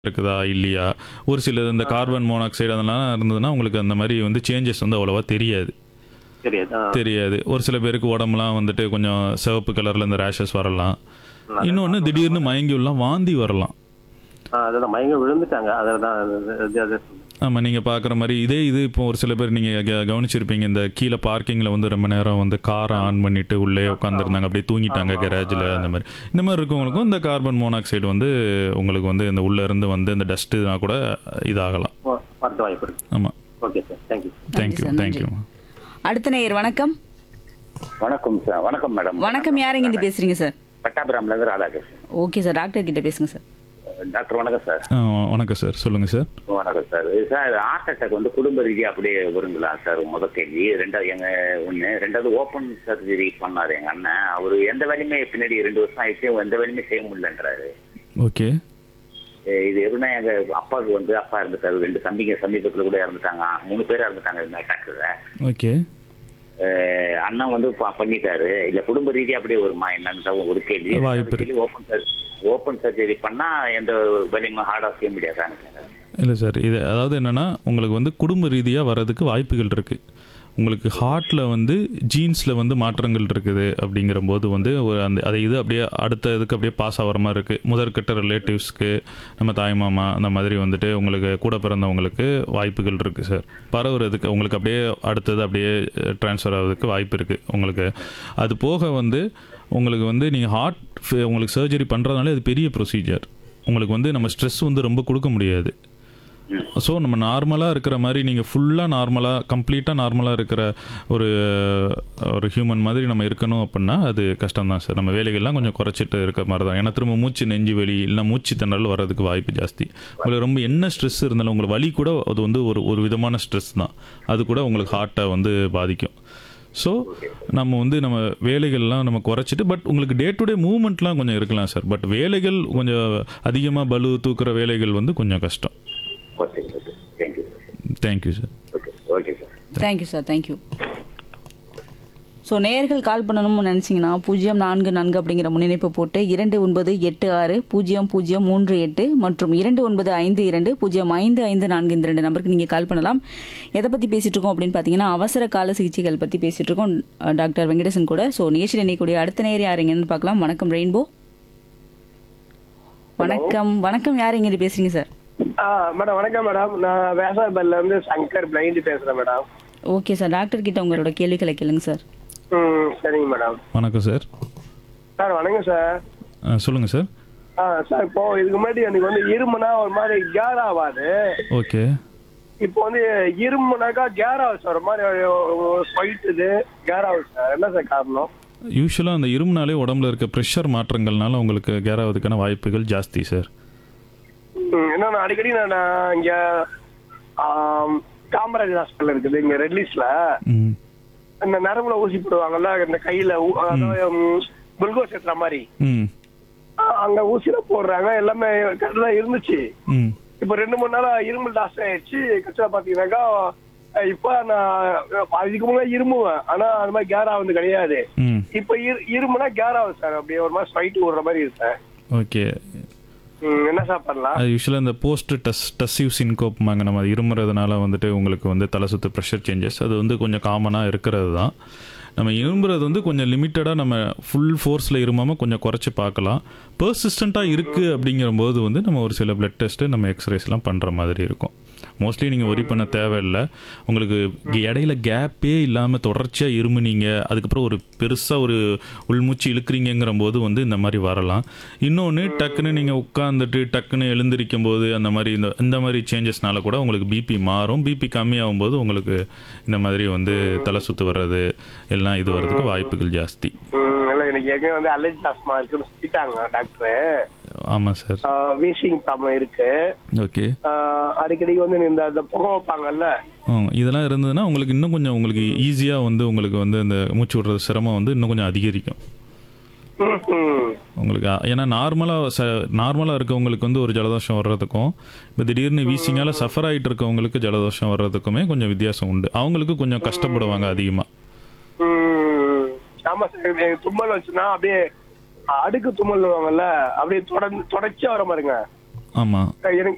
இருக்குதா இல்லையா ஒரு சில இந்த கார்பன் மோனாக்சைடு அதெல்லாம் இருந்ததுன்னா உங்களுக்கு அந்த மாதிரி வந்து சேஞ்சஸ் வந்து அவ்வளோவா தெரியாது தெரியாது ஆ. தெரியாது ஒரு சில பேருக்கு உடம்புலாம் வந்துட்டு கொஞ்சம் சிவப்பு கலரில் இந்த ரேஷஸ் வரலாம் இன்னொன்று திடீர்னு மயங்கி எல்லாம் வாந்தி வரலாம் ஆ, அதான் மயங்க விழுந்துட்டாங்க அதான் அது- அது ஆமாம் நீங்கள் பார்க்குற மாதிரி இதே இது இப்போ ஒரு சில பேர் நீங்கள் கவனிச்சிருப்பீங்க இந்த கீழே பார்க்கிங்கில் வந்து ரொம்ப நேரம் வந்து காரை ஆன் பண்ணிட்டு உள்ளே உட்காந்துருந்தாங்க அப்படியே தூங்கிட்டாங்க கராஜில் அந்த மாதிரி இந்த மாதிரி இருக்கவங்களுக்கும் இந்த கார்பன் மோனாக்சைடு வந்து உங்களுக்கு வந்து இந்த உள்ளே இருந்து வந்து இந்த டஸ்ட்டுனா கூட இதாகலாம் ஓ, வரது வாய்ப்பு இருக்கு ஆமாம் okay sir thank you thank you sir, நன்றி. தேங்க்யூ அடுத்த நேயர் வணக்கம் வணக்கம் சார் வணக்கம் மேடம் வணக்கம் யாருங்க இருந்து பேசுறீங்க சார் பட்டாபிராம்ல இருந்து ராதாகிருஷ்ணன் ஓகே சார் டாக்டர் கிட்ட பேசுங்க சார் டாக்டர் வணக்கம் சார் ஆ வணக்கம் சார் சொல்லுங்கள் சார் வணக்கம் சார் சார் ஹார்ட் அட்டாக் வந்து குடும்ப ரீதியா அப்படியே வருங்களா சார் முத கேள்வி ரெண்டாவது எங்க ஒண்ணு ரெண்டாவது ஓப்பன் சர்ஜரி பண்ணாரு எங்க அண்ணன் அவரு எந்த வேலையுமே பின்னாடி ரெண்டு வருஷம் ஆயிடுச்சு எந்த வேலையுமே செய்ய முடியலன்றாரு ஓகே அஹ் இது எப்படின்னா எங்க அப்பாவுக்கு வந்து அப்பா இருந்துட்டாரு ரெண்டு தம்பிங்க சமீபத்துல கூட இறந்துட்டாங்க மூணு பேர் இறந்துட்டாங்க இந்த அட்டாக்ல ஓகே அண்ணன் வந்து ப- பண்ணிட்டாரு இல்ல குடும்ப ரீதியா அப்படியே வருமா என்னன்னு தான் ஒரு கேள்வி வாய்ப்பு இருக்கு. ஓப்பன் ஓப்பன் சர்ஜரி பண்ணா எந்த வேலையுமே ஹார்டா செய்ய முடியாதான்னு இல்லை சார் இது அதாவது என்னென்னா உங்களுக்கு வந்து குடும்ப ரீதியாக வர்றதுக்கு வாய்ப்புகள் இருக்குது உங்களுக்கு ஹார்ட்டில் வந்து ஜீன்ஸில் வந்து மாற்றங்கள் இருக்குது அப்படிங்கிற போது வந்து ஒரு அந்த அதை இது அப்படியே அடுத்த இதுக்கு அப்படியே பாஸ் ஆகிற மாதிரி இருக்குது முதற்கட்ட ரிலேட்டிவ்ஸ்க்கு நம்ம தாய் மாமா அந்த மாதிரி வந்துட்டு உங்களுக்கு கூட பிறந்தவங்களுக்கு வாய்ப்புகள் இருக்குது சார் பரவுறதுக்கு உங்களுக்கு அப்படியே அடுத்தது அப்படியே ட்ரான்ஸ்ஃபர் ஆகிறதுக்கு வாய்ப்பு இருக்குது உங்களுக்கு அது போக வந்து உங்களுக்கு வந்து நீங்கள் ஹார்ட் உங்களுக்கு சர்ஜரி பண்ணுறதுனால அது பெரிய ப்ரொசீஜர் உங்களுக்கு வந்து நம்ம ஸ்ட்ரெஸ் வந்து ரொம்ப கொடுக்க முடியாது ஸோ நம்ம நார்மலாக இருக்கிற மாதிரி நீங்கள் ஃபுல்லாக நார்மலாக கம்ப்ளீட்டாக நார்மலாக இருக்கிற ஒரு ஒரு ஹியூமன் மாதிரி நம்ம இருக்கணும் அப்படின்னா அது கஷ்டம் தான் சார் நம்ம வேலைகள்லாம் கொஞ்சம் குறைச்சிட்டு இருக்க மாதிரி தான் ஏன்னா திரும்ப மூச்சு நெஞ்சு வலி இல்லை மூச்சு திணறல் வர்றதுக்கு வாய்ப்பு ஜாஸ்தி உங்களுக்கு ரொம்ப என்ன ஸ்ட்ரெஸ் இருந்தாலும் உங்களுக்கு வலி கூட அது வந்து ஒரு ஒரு விதமான ஸ்ட்ரெஸ் தான் அது கூட உங்களுக்கு ஹார்ட்டை வந்து பாதிக்கும் ஸோ நம்ம வந்து நம்ம வேலைகள்லாம் நம்ம குறைச்சிட்டு பட் உங்களுக்கு டே டு டே மூவ்மெண்ட்லாம் கொஞ்சம் இருக்கலாம் சார் பட் வேலைகள் கொஞ்சம் அதிகமாக பலு தூக்குற வேலைகள் வந்து கொஞ்சம் கஷ்டம் okay okay thank you thank you sir okay okay sir thank you sir thank you so நேயர்கள் கால் பண்ணணும்னு நினச்சிங்கன்னா பூஜ்ஜியம் நான்கு நான்கு அப்படிங்கிற முன்னிணைப்பு போட்டு இரண்டு ஒன்பது எட்டு ஆறு பூஜ்ஜியம் பூஜ்ஜியம் மூன்று எட்டு மற்றும் இரண்டு ஒன்பது ஐந்து இரண்டு பூஜ்ஜியம் ஐந்து ஐந்து நான்கு இந்த ரெண்டு நம்பருக்கு நீங்கள் கால் பண்ணலாம் எதை பற்றி பேசிகிட்டு இருக்கோம் அப்படின்னு பார்த்தீங்கன்னா அவசர கால சிகிச்சைகள் பற்றி பேசிகிட்டு இருக்கோம் அஹ், டாக்டர் வெங்கடேசன் கூட ஸோ நிகழ்ச்சியில் இணையக்கூடிய அடுத்த நேர் யாருங்கன்னு பார்க்கலாம் வணக்கம் ரெயின்போ வணக்கம் வணக்கம் யார் இங்கே பேசுறீங்க சார் ஆ மேடம் வணக்கம் மேடம் நான் வேசாபல்ல இருந்து சங்கர் பிளைண்ட் பேசுறேன் மேடம் ஓகே சார் டாக்டர் கிட்ட உங்களோட கேள்விகளை கேளுங்க சார் ம் சரிங்க மேடம் வணக்கம் சார் சார் வணக்கம் சார் ஆ, சொல்லுங்க சார் ஆ சார் இப்போ இதுக்கு முன்னாடி எனக்கு வந்து இருமுனா ஒரு மாதிரி கேர் ஆகாது ஓகே இப்போ வந்து இருமுனாக்கா கேர் ஆகுது சார் ஒரு மாதிரி ஸ்பைட்டுது கேர் ஆகுது சார் என்ன சார் காரணம் யூஸ்வலாக அந்த இருமுனாலே உடம்புல இருக்க ப்ரெஷர் மாற்றங்கள்னால உங்களுக்கு கேராவதுக்கான வாய்ப்புகள் ஜாஸ்தி சார் ம், என்னன்னா அடிக்கடி நான் நான் இங்க ஆம், காமராஜ் ஹாஸ்பிட்டல் இருக்குது இங்க ரெட்லீஸ்ல ம் இந்த நரம்புல ஊசி போடுவாங்கல்ல இந்த கையில ஊ- அதாவது குளுக்கோஸ் ஏற்றுற மாதிரி ம் ஆ, அங்க ஊசியில போடுறாங்க எல்லாமே கரெக்டா இருந்துச்சு ம் இப்ப ரெண்டு மூணு நாளா இருமல் ஜாஸ்தி ஆயிடுச்சு கட்சியில பாத்தீங்கன்னாக்கா அஹ் இப்ப நான் அதுக்கு முன்னாடி இருமுவேன் ஆனா அது மாதிரி கேர் ஆகுது கிடையாது ம் இப்ப இரு- இருமுனா கேர் ஆகுது சார் அப்படியே ஒரு மாதிரி ஸ்வைட் விடுற மாதிரி இருக்கு சார் ஓகே ம், என்ன சார் பண்ணலாம் அது யூஸ்வலாக இந்த போஸ்ட் டஸ் டஸ்ஸிவ் சின்கோப்மாங்க நம்ம இருமுறதுனால வந்துட்டு உங்களுக்கு வந்து தலை சுத்து ப்ரெஷர் சேஞ்சஸ் அது வந்து கொஞ்சம் காமனாக இருக்கிறது தான் நம்ம இரும்புறது வந்து கொஞ்சம் லிமிட்டடாக நம்ம ஃபுல் ஃபோர்ஸில் இருமாமல் கொஞ்சம் குறைச்சி பார்க்கலாம் பர்சிஸ்டண்ட்டாக இருக்குது அப்படிங்கிறபோது வந்து நம்ம ஒரு சில பிளட் டெஸ்ட்டு நம்ம எக்ஸ்ரேஸ்லாம் பண்ணுற மாதிரி இருக்கும் மோஸ்ட்லி நீங்கள் ஒரி பண்ண தேவையில்லை உங்களுக்கு இடையில கேப்பே இல்லாமல் தொடர்ச்சியாக இருமுனீங்க அதுக்கப்புறம் ஒரு பெருசாக ஒரு உள்மூச்சு இழுக்கிறீங்கிற போது வந்து இந்த மாதிரி வரலாம் இன்னொன்று டக்குன்னு நீங்கள் உட்காந்துட்டு டக்குன்னு எழுந்திருக்கும் போது அந்த மாதிரி இந்த இந்த மாதிரி சேஞ்சஸ்னால கூட உங்களுக்கு பிபி மாறும் பிபி கம்மியாகும் போது உங்களுக்கு இந்த மாதிரி வந்து தலை சுத்து வர்றது எல்லாம் இது வர்றதுக்கு வாய்ப்புகள் ஜாஸ்தி ம், இல்ல எனக்கு ஏற்கனவே வந்து அலர்ஜி ஆஸ்மா இருக்குன்னு சொல்லிட்டாங்க டாக்டர் ஆமாம் சார் வீசிங் ப்ராப்ளம் இருக்கு ஓகே ஆஹ் அடிக்கடி வந்து இந்த இந்த புகை வைப்பாங்கல்ல இதெல்லாம் இருந்ததுன்னா உங்களுக்கு இன்னும் கொஞ்சம் உங்களுக்கு ஈஸியாக வந்து உங்களுக்கு வந்து இந்த மூச்சு விடுறது சிரமம் வந்து இன்னும் கொஞ்சம் அதிகரிக்கும் ம், ம். உங்களுக்கு அ- ஏன்னா நார்மலாக ச நார்மலாக இருக்கவங்களுக்கு வந்து ஒரு ஜலதோஷம் வர்றதுக்கும் இப்போ திடீர்னு வீசிங்கால சஃபர் ஆகிட்டு இருக்கவங்களுக்கு ஜலதோஷம் வர்றதுக்குமே கொஞ்சம் வித்தியாசம் உண்டு அவங்களுக்கு கொஞ்சம் கஷ்டப்படுவாங்க அதிகமாக ம். ஆமா சார் எனக்கு தும்மல் வச்சுன்னா அப்படியே அடுக்கு தும்மல் வாங்கல்ல அப்படியே தொடர்ந்து தொடர்ச்சியா வர மாதிரிங்க ஆமாம் எனக்கு